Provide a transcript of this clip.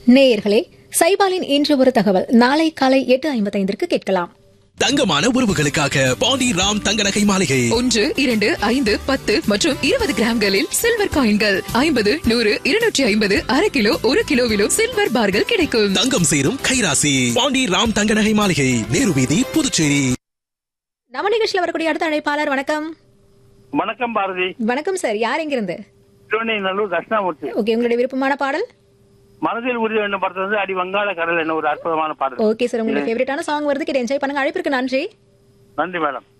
நேயர்களே சைபாலின் இன்று ஒரு தகவல் நாளை காலை எட்டு ஐம்பத்தைந்திற்கு கேட்கலாம் தங்கமான உறவுகளுக்காக பாண்டி ராம் தங்க நகை மாளிகை ஒன்று இரண்டு ஐந்து பத்து மற்றும் இருபது கிராம்களில் சில்வர் காயின்கள் ஐம்பது நூறு இருநூற்றி ஐம்பது அரை கிலோ ஒரு கிலோவிலும் சில்வர் பார்கள் கிடைக்கும் தங்கம் சேரும் கைராசி பாண்டி ராம் தங்க நகை மாளிகை நேரு வீதி புதுச்சேரி நம்ம நிகழ்ச்சியில் வரக்கூடிய அடுத்த அழைப்பாளர் வணக்கம் வணக்கம் பாரதி வணக்கம் சார் யார் எங்கிருந்து திருவண்ணைநல்லூர் தட்சிணாமூர்த்தி ஓகே உங்களுடைய விருப்பமான பாடல் மனதில் உறுதி என்ன படத்துல வந்து அடி வங்காள கடல் என்ன ஒரு அற்புதமான பாடல் ஓகே சார் உங்களுக்கு ஃபேவரட்டான சாங் வருது கேட்டு என்ஜாய் பண்ணுங்க அழைப்பிற்கு நன்றி நன்றி மேடம்